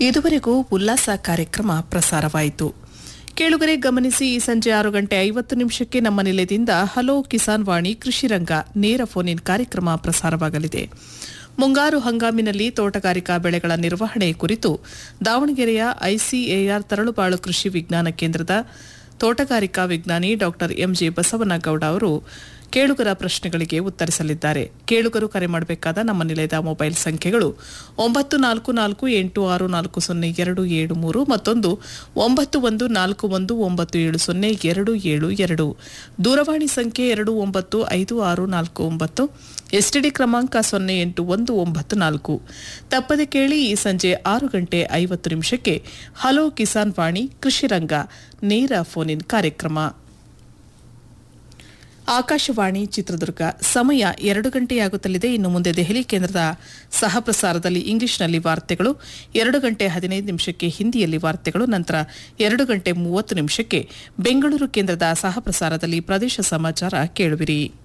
ಇದುವರೆಗೂ ಉಲ್ಲಾಸ ಕಾರ್ಯಕ್ರಮ ಪ್ರಸಾರವಾಯಿತು ಕೇಳುಗರೆ ಗಮನಿಸಿ ಈ ಸಂಜೆ ಆರು ಗಂಟೆ ಐವತ್ತು ನಿಮಿಷಕ್ಕೆ ನಮ್ಮ ನಿಲಯದಿಂದ ಹಲೋ ಕಿಸಾನ್ ವಾಣಿ ಕೃಷಿ ರಂಗ ನೇರ ಫೋನ್ ಇನ್ ಕಾರ್ಯಕ್ರಮ ಪ್ರಸಾರವಾಗಲಿದೆ ಮುಂಗಾರು ಹಂಗಾಮಿನಲ್ಲಿ ತೋಟಗಾರಿಕಾ ಬೆಳೆಗಳ ನಿರ್ವಹಣೆ ಕುರಿತು ದಾವಣಗೆರೆಯ ಐಸಿಎಆರ್ ತರಳುಬಾಳು ಕೃಷಿ ವಿಜ್ಞಾನ ಕೇಂದ್ರದ ತೋಟಗಾರಿಕಾ ವಿಜ್ಞಾನಿ ಡಾ ಎಂಜೆ ಬಸವನಗೌಡ ಅವರು ಕೇಳುಗರ ಪ್ರಶ್ನೆಗಳಿಗೆ ಉತ್ತರಿಸಲಿದ್ದಾರೆ ಕೇಳುಗರು ಕರೆ ಮಾಡಬೇಕಾದ ನಮ್ಮ ನಿಲಯದ ಮೊಬೈಲ್ ಸಂಖ್ಯೆಗಳು ಒಂಬತ್ತು ನಾಲ್ಕು ನಾಲ್ಕು ಎಂಟು ಆರು ನಾಲ್ಕು ಸೊನ್ನೆ ಎರಡು ಏಳು ಮೂರು ಮತ್ತೊಂದು ಒಂಬತ್ತು ಒಂದು ನಾಲ್ಕು ಒಂದು ಒಂಬತ್ತು ಏಳು ಸೊನ್ನೆ ಎರಡು ಏಳು ಎರಡು ದೂರವಾಣಿ ಸಂಖ್ಯೆ ಎರಡು ಒಂಬತ್ತು ಐದು ಆರು ನಾಲ್ಕು ಒಂಬತ್ತು ಎಸ್ಟಿಡಿ ಕ್ರಮಾಂಕ ಸೊನ್ನೆ ಎಂಟು ಒಂದು ಒಂಬತ್ತು ನಾಲ್ಕು ತಪ್ಪದೆ ಕೇಳಿ ಈ ಸಂಜೆ ಆರು ಗಂಟೆ ಐವತ್ತು ನಿಮಿಷಕ್ಕೆ ಹಲೋ ಕಿಸಾನ್ ವಾಣಿ ಕೃಷಿ ರಂಗ ನೇರ ಫೋನ್ ಇನ್ ಕಾರ್ಯಕ್ರಮ ಆಕಾಶವಾಣಿ ಚಿತ್ರದುರ್ಗ ಸಮಯ ಎರಡು ಗಂಟೆಯಾಗುತ್ತಲಿದೆ ಇನ್ನು ಮುಂದೆ ದೆಹಲಿ ಕೇಂದ್ರದ ಸಹ ಪ್ರಸಾರದಲ್ಲಿ ಇಂಗ್ಲಿಷ್ನಲ್ಲಿ ವಾರ್ತೆಗಳು ಎರಡು ಗಂಟೆ ಹದಿನೈದು ನಿಮಿಷಕ್ಕೆ ಹಿಂದಿಯಲ್ಲಿ ವಾರ್ತೆಗಳು ನಂತರ ಎರಡು ಗಂಟೆ ಮೂವತ್ತು ನಿಮಿಷಕ್ಕೆ ಬೆಂಗಳೂರು ಕೇಂದ್ರದ ಸಹ ಪ್ರಸಾರದಲ್ಲಿ ಪ್ರದೇಶ ಸಮಾಚಾರ ಕೇಳುವಿರಿ